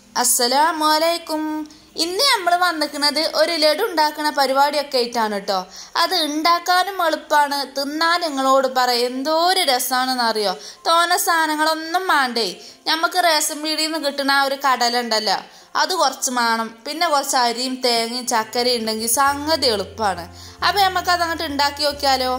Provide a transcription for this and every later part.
അസ്സലാമലൈക്കും ഇന്ന് നമ്മൾ വന്നിക്കുന്നത് ഒരു ലഡു ഉണ്ടാക്കുന്ന പരിപാടിയൊക്കെ ആയിട്ടാണ് കേട്ടോ അത് ഉണ്ടാക്കാനും എളുപ്പമാണ് തിന്നാൻ നിങ്ങളോട് പറയാം എന്തോ ഒരു രസമാണെന്ന് അറിയോ തോന സാധനങ്ങളൊന്നും വേണ്ടേ നമുക്ക് റേഷൻ പീടിയിൽ നിന്ന് കിട്ടുന്ന ആ ഒരു കടല ഉണ്ടല്ലോ അത് കുറച്ച് വേണം പിന്നെ കുറച്ച് അരിയും തേങ്ങയും ചക്കരയും ഉണ്ടെങ്കിൽ സംഗതി എളുപ്പമാണ് അപ്പം നമുക്ക് അത് അങ്ങോട്ട് ഉണ്ടാക്കി നോക്കിയാലോ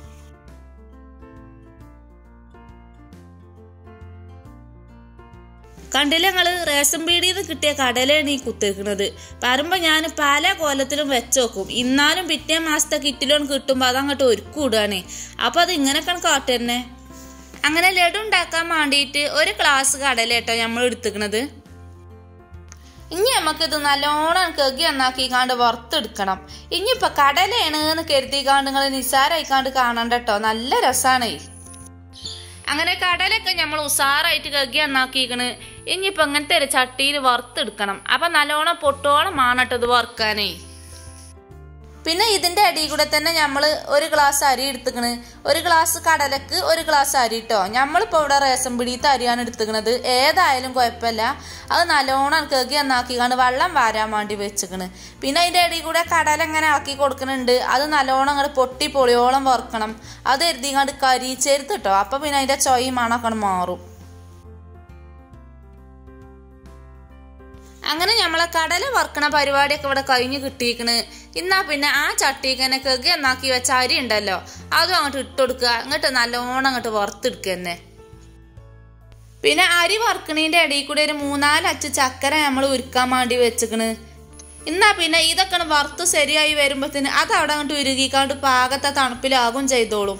കണ്ടില്ല ഞങ്ങള് റേഷൻ പീടിയിൽ നിന്ന് കിട്ടിയ കടലയാണ് ഈ കുത്തിരിക്കുന്നത് പറയുമ്പോ ഞാൻ പല കോലത്തിലും വെച്ചോക്കും ഇന്നാലും പിറ്റേ മാസത്തെ കിറ്റിലോൺ കിട്ടുമ്പോ അതങ്ങോട്ട് ഒരുക്കൂടാണ് അപ്പൊ അത് ഇങ്ങനെയൊക്കെയാണ് കാട്ടുതന്നെ അങ്ങനെ ലഡു ഉണ്ടാക്കാൻ വേണ്ടിയിട്ട് ഒരു ഗ്ലാസ് കടല കേട്ടോ നമ്മൾ എടുത്തിക്കണത് ഇനി നമുക്കിത് നല്ലോണം കെഗി എന്നാക്കിക്കാണ്ട് വറുത്തെടുക്കണം ഇനിയിപ്പൊ കടലയാണ് എന്ന് കരുതിക്കാണ്ട് നിങ്ങൾ നിസാരായിക്കാണ്ട് കാണണ്ട കേട്ടോ നല്ല രസാണേ അങ്ങനെ കടലൊക്കെ നമ്മൾ ഉസാറായിട്ട് കഴുകി എന്നാക്കിക്കണ് ഇനിയിപ്പോ ഇങ്ങനത്തെ ഒരു ചട്ടിയിൽ വറുത്തെടുക്കണം അപ്പൊ നല്ലോണം പൊട്ടോളം മാണട്ടത് വറുക്കാനേ പിന്നെ ഇതിന്റെ അടിയിൽ കൂടെ തന്നെ നമ്മൾ ഒരു ഗ്ലാസ് അരി എടുത്തുക്കണ് ഒരു ഗ്ലാസ് കടലക്ക് ഒരു ഗ്ലാസ് അരി ഇട്ടോ നമ്മളിപ്പോ ഇവിടെ റേഷൻ പിടിയത്തെ അരിയാണ് എടുത്തുക്കണത് ഏതായാലും കുഴപ്പമില്ല അത് നല്ലോണം കഴുകി എന്നാക്കിക്കാണ്ട് വെള്ളം വാരാൻ വേണ്ടി വെച്ചിക്കണ് പിന്നെ അതിന്റെ അടിയിൽ കൂടെ കടല ഇങ്ങനെ ആക്കി കൊടുക്കുന്നുണ്ട് അത് നല്ലോണം അങ്ങോട്ട് പൊട്ടി പൊളിയോളം വറുക്കണം അത് എഴുതിങ്ങാണ്ട് കരിച്ചെരുത്ത് കേട്ടോ അപ്പൊ പിന്നെ അതിന്റെ ചൊയ് മണൊക്കെ മാറും അങ്ങനെ നമ്മളെ കടല വറുക്കണ പരിപാടിയൊക്കെ ഇവിടെ കഴിഞ്ഞ് കിട്ടിയിക്കണ് എന്നാ പിന്നെ ആ ചട്ടിക്ക് തന്നെ കെഗ് എന്നാക്കി വെച്ച അരി ഉണ്ടല്ലോ അതും അങ്ങോട്ട് ഇട്ടുകൊടുക്കുക അങ്ങോട്ട് നല്ലോണം അങ്ങോട്ട് വറുത്തെടുക്കുക തന്നെ പിന്നെ അരി വറുക്കണീന്റെ ഇടയിൽ കൂടെ ഒരു മൂന്നാല് അച്ച് ചക്കര നമ്മൾ ഉരുക്കാൻ വേണ്ടി വെച്ചിക്കണ് എന്നാ പിന്നെ ഇതൊക്കെ വറുത്ത് ശരിയായി വരുമ്പോഴത്തേന് അത് അവിടെ അങ്ങോട്ട് ഉരുകിക്കാണ്ട് പാകത്തെ തണുപ്പിലാകും ചെയ്തോളും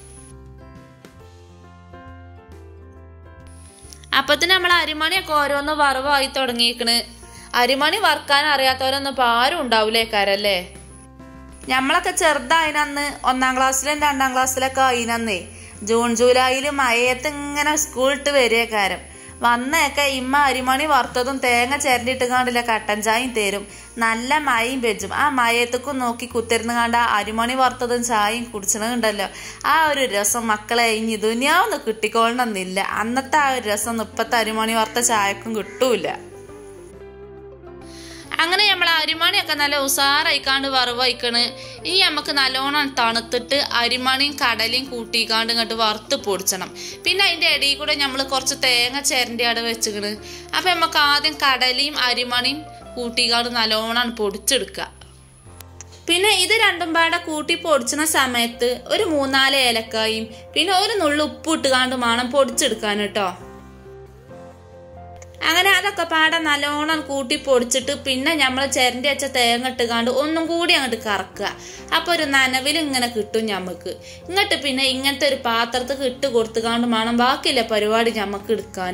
അപ്പത്തിന് നമ്മൾ അരിമണിയൊക്കെ ഓരോന്ന് വറവായി തുടങ്ങിയേക്കണ് അരിമണി വറുക്കാൻ അറിയാത്തവരൊന്നും ഇപ്പൊ ആരും ഉണ്ടാവൂലേക്കാരല്ലേ നമ്മളൊക്കെ ചെറുതായിനന്ന് ഒന്നാം ക്ലാസ്സിലും രണ്ടാം ക്ലാസ്സിലൊക്കെ ആയിനന്നേ ജൂൺ ജൂലൈയിൽ മയത്ത് ഇങ്ങനെ സ്കൂളിട്ട് വരികക്കാരം വന്നേക്കെ ഇമ്മ അരിമണി വറുത്തതും തേങ്ങ ചിരണ്ടിട്ട് കാണ്ടില്ല കട്ടൻ ചായയും തരും നല്ല മയയും വെച്ചും ആ മയത്തേക്കും നോക്കി കുത്തിരുന്ന് കണ്ട ആ അരിമണി വറുത്തതും ചായയും കുടിച്ചണുണ്ടല്ലോ ആ ഒരു രസം മക്കളെ ഇനി ദുനിയാവൊന്ന് കിട്ടിക്കോളണമെന്നില്ല അന്നത്തെ ആ ഒരു രസം ഇപ്പത്തെ അരിമണി വറുത്ത ചായക്കും കിട്ടൂല അങ്ങനെ നമ്മൾ അരിമണിയൊക്കെ നല്ല ഉസാറായിക്കാണ്ട് വറവയ്ക്കണ് ഇനി നമുക്ക് നല്ലോണം തണുത്തിട്ട് അരിമണിയും കടലയും കൂട്ടിക്കാണ്ട് ഇങ്ങോട്ട് വറുത്ത് പൊടിച്ചണം പിന്നെ അതിൻ്റെ ഇടയിൽ കൂടെ നമ്മൾ കുറച്ച് തേങ്ങ ചിരണ്ടി അവിടെ വെച്ചിക്കണ് അപ്പം നമുക്ക് ആദ്യം കടലയും അരിമണിയും കൂട്ടിക്കാണ്ട് നല്ലോണം പൊടിച്ചെടുക്കുക പിന്നെ ഇത് രണ്ടും പാടെ കൂട്ടി പൊടിച്ചുന്ന സമയത്ത് ഒരു മൂന്നാല് ഏലക്കായും പിന്നെ ഒരു നുള്ളു ഉപ്പ് ഇട്ടുകാണ്ട് വേണം പൊടിച്ചെടുക്കാൻ കേട്ടോ അങ്ങനെ അതൊക്കെ പാടെ നല്ലോണം കൂട്ടി പൊടിച്ചിട്ട് പിന്നെ നമ്മൾ ചിരണ്ടി വെച്ച തേങ്ങ ഇട്ടുകാണ്ട് ഒന്നും കൂടി അങ്ങോട്ട് കറക്കുക അപ്പോൾ ഒരു നനവിൽ ഇങ്ങനെ കിട്ടും ഞമ്മക്ക് ഇങ്ങോട്ട് പിന്നെ ഇങ്ങനത്തെ ഒരു പാത്രത്തിൽ ഇട്ട് കൊടുത്തുകാണ്ട് വേണം ബാക്കിയുള്ള പരിപാടി ഞമ്മക്ക് എടുക്കാൻ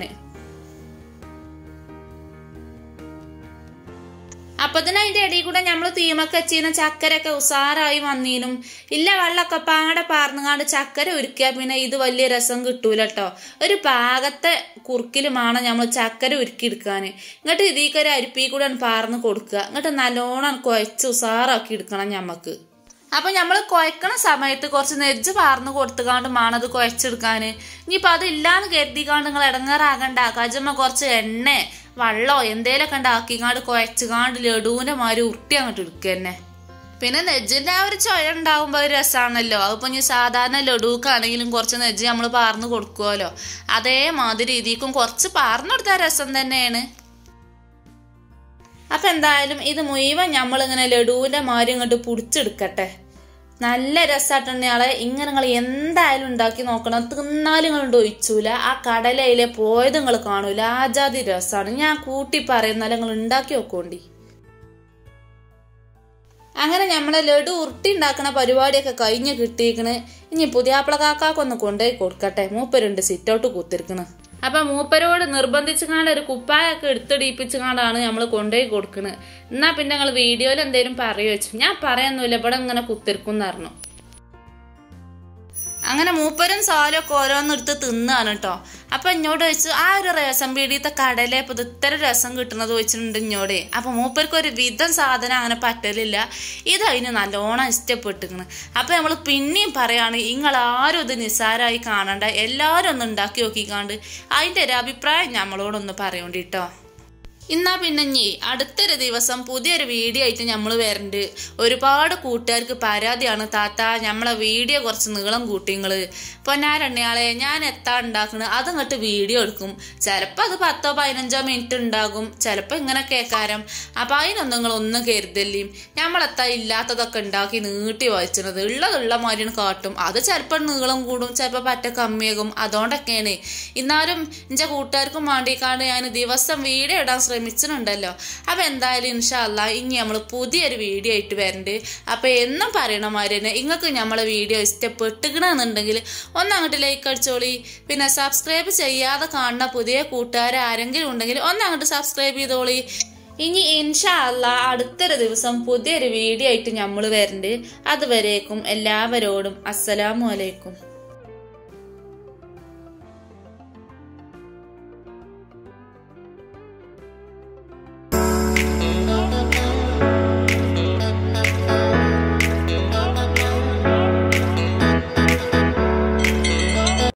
അപ്പത്തിന് അതിന്റെ ഇടയിൽ കൂടെ നമ്മൾ തീമൊക്കെ വെച്ചിരുന്ന ചക്കരയൊക്കെ ഉസാറായി വന്നീനും ഇല്ല വെള്ളമൊക്കെ പാടെ പാർന്നുകാണ്ട് ചക്കര ഉരുക്കിയാൽ പിന്നെ ഇത് വലിയ രസം കിട്ടൂല കേട്ടോ ഒരു പാകത്തെ കുറുക്കിലുമാണ് നമ്മൾ ചക്കര ഉരുക്കിയെടുക്കാൻ ഇങ്ങോട്ട് ഇതിലേക്ക് ഒരു അരിപ്പി കൂടെ പാർന്ന് കൊടുക്കുക ഇങ്ങോട്ട് നല്ലോണം കുഴച്ച് ഉസാറാക്കി എടുക്കണം ഞമ്മക്ക് അപ്പൊ നമ്മൾ കുഴക്കണ സമയത്ത് കുറച്ച് നെജ്ജ് പാർന്ന് കൊടുത്തുകാണ്ട് മാണത് കുഴച്ചെടുക്കാൻ ഇനിയിപ്പോൾ അതില്ലാന്ന് കരുതിക്കാണ്ട് നിങ്ങൾ ഇടങ്ങാറാകണ്ട കജമ്മ കുറച്ച് എണ്ണ വള്ളോ എന്തേലൊക്കെ ഉണ്ടാക്കിക്കാണ്ട് കുഴച്ചുകാണ്ട് ലഡുവിന്റെ മാതിരി ഉരുട്ടി അങ്ങോട്ട് എടുക്കുക തന്നെ പിന്നെ നെജ്ജിന്റെ ആ ഒരു ചുഴ ഉണ്ടാകുമ്പോൾ ഒരു രസമാണല്ലോ അതിപ്പോ ഇനി സാധാരണ ലഡുക്കാണെങ്കിലും കുറച്ച് നെജ്ജ് നമ്മൾ പാർന്ന് കൊടുക്കുമല്ലോ അതേമാതിരി രീതിക്കും കുറച്ച് പാർന്നു കൊടുത്താൽ രസം തന്നെയാണ് അപ്പൊ എന്തായാലും ഇത് മുഴുവൻ നമ്മളിങ്ങനെ ലഡുവിന്റെ മാതിരി ഇങ്ങോട്ട് പിടിച്ചെടുക്കട്ടെ നല്ല രസമായിട്ടുണ്ടെയാളെ ഇങ്ങനെ നിങ്ങൾ എന്തായാലും ഉണ്ടാക്കി നോക്കണം തിന്നാലും നിങ്ങൾ ഒഴിച്ചൂല ആ കടലയിലെ പോയത് നിങ്ങൾ കാണൂല ആജാതി രസമാണ് ഞാൻ കൂട്ടി പറയുന്നാലും നിങ്ങൾ ഉണ്ടാക്കി നോക്കോണ്ടി അങ്ങനെ നമ്മളെ ലഡു ഉരുട്ടി ഉണ്ടാക്കുന്ന പരിപാടിയൊക്കെ കഴിഞ്ഞ് കിട്ടിയിരിക്കണ് ഇനി പുതിയാപ്പിള കാക്കാക്കൊന്ന് കൊണ്ടുപോയി കൊടുക്കട്ടെ മൂപ്പരുണ്ട് സിറ്റൗട്ട് കുത്തിരിക്കണ് അപ്പൊ മൂപ്പരോട് നിർബന്ധിച്ചു കാണ്ട് ഒരു കുപ്പായൊക്കെ എടുത്തിടിപ്പിച്ചു കാണ്ടാണ് നമ്മൾ കൊണ്ടുപോയി കൊടുക്കുന്നത് എന്നാ പിന്നെ നിങ്ങൾ വീഡിയോയിൽ എന്തേലും പറയുക വെച്ചു ഞാൻ പറയാനൊന്നുമില്ല ഇവിടെ ഇങ്ങനെ കുത്തിരിക്കും പറഞ്ഞു അങ്ങനെ മൂപ്പരും സാലും ഒക്കെ ഓരോന്നെടുത്ത് തിന്നാണ് കേട്ടോ അപ്പൊ എന്നോട് ചോദിച്ചു ആ ഒരു രസം പീടിയത്തെ കടലേ ഇപ്പൊ ഇത് ഇത്ര രസം കിട്ടുന്നത് ചോദിച്ചിട്ടുണ്ട് എന്നോടെ അപ്പൊ മൂപ്പർക്ക് ഒരു വിധം സാധനം അങ്ങനെ പറ്റലില്ല ഇത് അതിന് നല്ലോണം ഇഷ്ടപ്പെട്ടിക്കണ് അപ്പൊ നമ്മൾ പിന്നെയും പറയാണ് നിങ്ങൾ ആരും ഇത് നിസ്സാരമായി കാണണ്ട എല്ലാവരും ഒന്ന് ഉണ്ടാക്കി നോക്കിക്കാണ്ട് അതിന്റെ ഒരു അഭിപ്രായം നമ്മളോടൊന്ന് പറയണ്ടി കേട്ടോ ഇന്നാ പിന്നെ ഇനി അടുത്തൊരു ദിവസം പുതിയൊരു വീഡിയോ ആയിട്ട് നമ്മൾ വരണ്ട് ഒരുപാട് കൂട്ടുകാർക്ക് പരാതിയാണ് താത്ത നമ്മളെ വീഡിയോ കുറച്ച് നീളം കൂട്ടിങ്ങള് പൊന്നാരണ്യാളെ ഞാൻ എത്താ ഉണ്ടാക്കണ് അതങ്ങോട്ട് വീഡിയോ എടുക്കും ചിലപ്പോൾ അത് പത്തോ പതിനഞ്ചോ മിനിറ്റ് ഉണ്ടാകും ചിലപ്പോൾ ഇങ്ങനെ കേൾക്കാരം അപ്പം അതിനൊന്നും നിങ്ങൾ ഒന്നും കരുതല്ലേം നമ്മളെത്താ ഇല്ലാത്തതൊക്കെ ഉണ്ടാക്കി നീട്ടി വായിച്ചത് ഉള്ളതുള്ള മാതിരിയാണ് കാട്ടും അത് ചിലപ്പോൾ നീളം കൂടും ചിലപ്പോൾ പറ്റ കമ്മിയാകും അതുകൊണ്ടൊക്കെയാണ് എന്നാലും എൻ്റെ കൂട്ടുകാർക്കും വേണ്ടിക്കാണ്ട് ഞാൻ ദിവസം വീഡിയോ ഇടാൻ ശ്രമിച്ചിട്ടുണ്ടല്ലോ അപ്പം എന്തായാലും ഇൻഷാല്ല ഇനി നമ്മൾ പുതിയൊരു വീഡിയോ ആയിട്ട് വരണ്ട് അപ്പം എന്നും പറയണ മാതിരി തന്നെ നിങ്ങൾക്ക് നമ്മളെ വീഡിയോ ഇഷ്ടപ്പെട്ടുകണമെന്നുണ്ടെങ്കിൽ ഒന്ന് അങ്ങോട്ട് ലൈക്ക് അടിച്ചോളി പിന്നെ സബ്സ്ക്രൈബ് ചെയ്യാതെ കാണുന്ന പുതിയ കൂട്ടുകാർ ആരെങ്കിലും ഉണ്ടെങ്കിൽ ഒന്ന് അങ്ങോട്ട് സബ്സ്ക്രൈബ് ചെയ്തോളി ഇനി ഇൻഷാ അല്ല അടുത്തൊരു ദിവസം പുതിയൊരു വീഡിയോ ആയിട്ട് നമ്മൾ വരണ്ട് അതുവരേക്കും എല്ലാവരോടും അസ്സലാമു അലൈക്കും